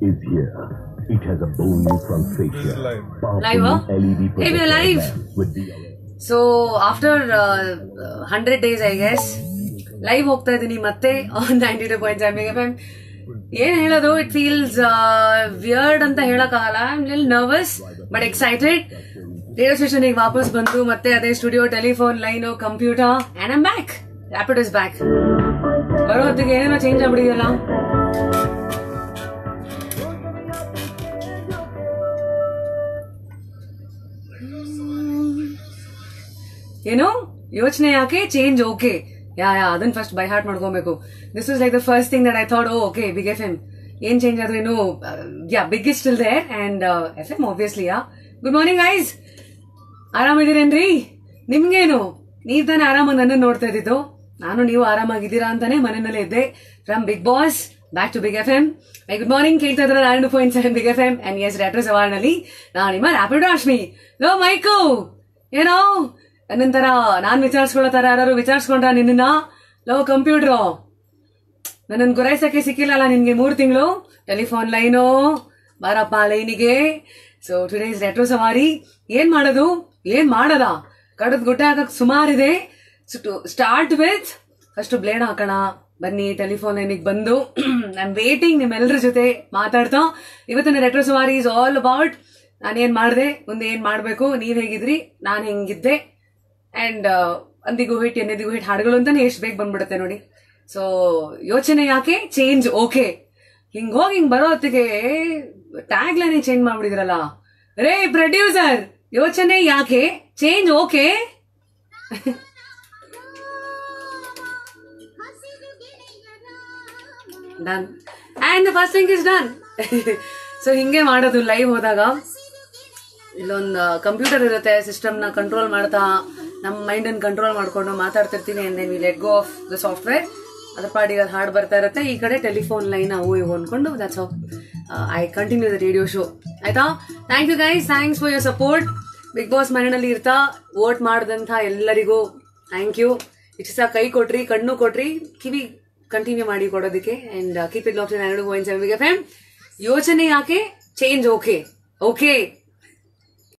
is here. It has a bold new front fascia. live. Powerful Live, huh? LED Hey, we're projector live. lamps with DLL. So after hundred days I guess live ಹೋಗ್ತಾ ಇದ್ದೀನಿ ಮತ್ತೆ ninety two point seven F M ಏನ್ ಹೇಳೋದು it feels weird ಅಂತ ಹೇಳಕ್ಕಾಗಲ್ಲ I am lil nervous but excited radio station ಈಗ ವಾಪಸ್ ಬಂದು ಮತ್ತೆ ಅದೇ studio telephone line computer and am back rapid is back ಬರೋ ಹೊತ್ತಿಗೆ ಏನೇನೋ ಚೇಂಜ್ ಆಗ್ಬಿಡಿದೆಯಲ್ಲ ಏನು ಯೋಚನೆ ಯಾಕೆ ಚೇಂಜ್ ಓಕೆ ಯಾ ಯಾ ಅದನ್ನ ಫಸ್ಟ್ ಬೈ ಹಾರ್ಟ್ ಮಾಡ್ಕೊಬೇಕು this is like the first thing that I thought oh okay big F M ಏನ್ change ಆದ್ರೇನು yeah biggest still there and F M obviously yeah good morning ಐಸ್ ಆರಾಮಿದ್ದೀರೇನ್ರಿ ನಿಮ್ಗೇನು ನೀವ್ ತಾನೇ ಆರಾಮಾಗಿ ನನ್ನನ್ನು ನೋಡ್ತಾ ಇದ್ದಿದ್ದು ನಾನು ನೀವು ಆರಾಮಾಗಿದ್ದೀರಾ ಅಂತಾನೆ ಮನೆಯಲ್ಲೇ ಇದ್ದೆ from big boss back to big F M I good morning ಕೇಳ್ತಾ ಇದ್ರೆ ನಾನು point seven big F M and ಎಸ್ ರೆಟ್ರೋ ಸವಾರ್ನಲ್ಲಿ ನಾನು ನಿಮ್ಮ ರ್ಯಾಪಿಡ್ ರಾಶ್ಮಿ ಲೋ ಮೈಕು ಏನೋ ನನ್ನಂತರ ನಾನ್ ವಿಚಾರಿಸ್ಕೊಳ್ಳೋ ತರ ಯಾರು ವಿಚಾರಿಸ್ಕೊಂಡ್ರ ನಿನ್ನ ಲೋ ಕಂಪ್ಯೂಟ್ರು ನನ್ನನ್ನು ಗುರಾಯಿಸಕ್ಕೆ ಸಿಕ್ಕಿಲ್ಲಲ್ಲ ನಿನ್ಗೆ ಮೂರು ತಿಂಗಳು ಟೆಲಿಫೋನ್ ಲೈನು ಬಾರಪ್ಪ ಲೈನಿಗೆ ಸೊ ಟುಡೇಸ್ ರೆಟ್ರೋ ಸವಾರಿ ಏನ್ ಮಾಡೋದು ಏನ್ ಮಾಡದ ಕಡದ್ ಗುಡ್ಡೆ ಹಾಕಕ್ ಸುಮಾರಿದೆ ಸ್ಟಾರ್ಟ್ ವಿತ್ ಫಸ್ಟ್ ಬ್ಲೇಡ್ ಹಾಕೋಣ ಬನ್ನಿ ಟೆಲಿಫೋನ್ ಲೈನಿಗೆ ಬಂದು ಐಮ್ ವೇಟಿಂಗ್ ನಿಮ್ಮೆಲ್ಲರ ಜೊತೆ ಮಾತಾಡ್ತಾ ಇವತ್ತಿನ ರೆಟ್ರೋ ಸವಾರಿ ಇಸ್ ಆಲ್ ಅಬೌಟ್ ನಾನೇನ್ ಮಾಡಿದೆ ಮುಂದೆ ಏನ್ ಮಾಡ್ಬೇಕು ನೀವ್ ಹೇಗಿದ್ರಿ ನಾನ್ ಹೆಂಗಿದ್ದೆ ಅಂಡ್ ಅಂದಿಗೂ ಹಿಟ್ ಎನ್ನೆದಿಗೂ ಹಿಟ್ ಹಾಡುಗಳು ಅಂತಾನೆ ಎಷ್ಟು ಬೇಗ ಬಂದ್ಬಿಡುತ್ತೆ ನೋಡಿ ಸೊ ಯೋಚನೆ ಯಾಕೆ ಚೇಂಜ್ ಓಕೆ ಹಿಂಗ್ ಹೋಗಿ ಹಿಂಗ್ ಬರೋ ಹೊತ್ತಿಗೆ ಟ್ಯಾಗ್ ಲೈನ್ ಚೇಂಜ್ ಮಾಡ್ಬಿಡಿದ್ರಲ್ಲ ರೇ ಪ್ರೊಡ್ಯೂಸರ್ ಯೋಚನೆ ಯಾಕೆ change okay done and first thing is done so ಹಿಂಗೆ ಮಾಡೋದು ಲೈವ್ ಹೋದಾಗ ಇಲ್ಲೊಂದು ಕಂಪ್ಯೂಟರ್ ಇರುತ್ತೆ ಸಿಸ್ಟಮ್ ನ ಕಂಟ್ರೋಲ್ ಮಾಡ್ತಾ ನಮ್ಮ ಮೈಂಡ್ ಅನ್ನು ಕಂಟ್ರೋಲ್ ಮಾಡ್ಕೊಂಡು ಮಾತಾಡ್ತಿರ್ತೀನಿ and then we let go of the software ಅದ್ರ ಪಾಡಿಗೆ ಅದು ಹಾಡು ಬರ್ತಾ ಇರುತ್ತೆ ಈ ಕಡೆ ಟೆಲಿಫೋನ್ ಲೈನ್ ಅವು ಇವು ಅನ್ಕೊಂಡು that's how I continue the radio show ಆಯ್ತಾ thank you guys thanks for your support big boss ಮನೆಯಲ್ಲಿ ಇರ್ತಾ ವೋಟ್ ಮಾಡಿದಂಥ ಎಲ್ಲರಿಗೂ ಥ್ಯಾಂಕ್ ಯು ಇಷ್ಟ ಕೈ ಕೊಟ್ರಿ ಕಣ್ಣು ಕೊಟ್ರಿ ಕಿವಿ ಕಂಟಿನ್ಯೂ ಮಾಡಿ ಕೊಡೋದಕ್ಕೆ ಅಂಡ್ ಕೀಪ್ ಇಟ್ ಲಾಕ್ ಎರಡು ಪಾಯಿಂಟ್ ಸೆವೆನ್ ಎಫ್ ಎಂ ಯೋಚನೆ ಯಾಕೆ ಚೇಂಜ್ ಓಕೆ ಓಕೆ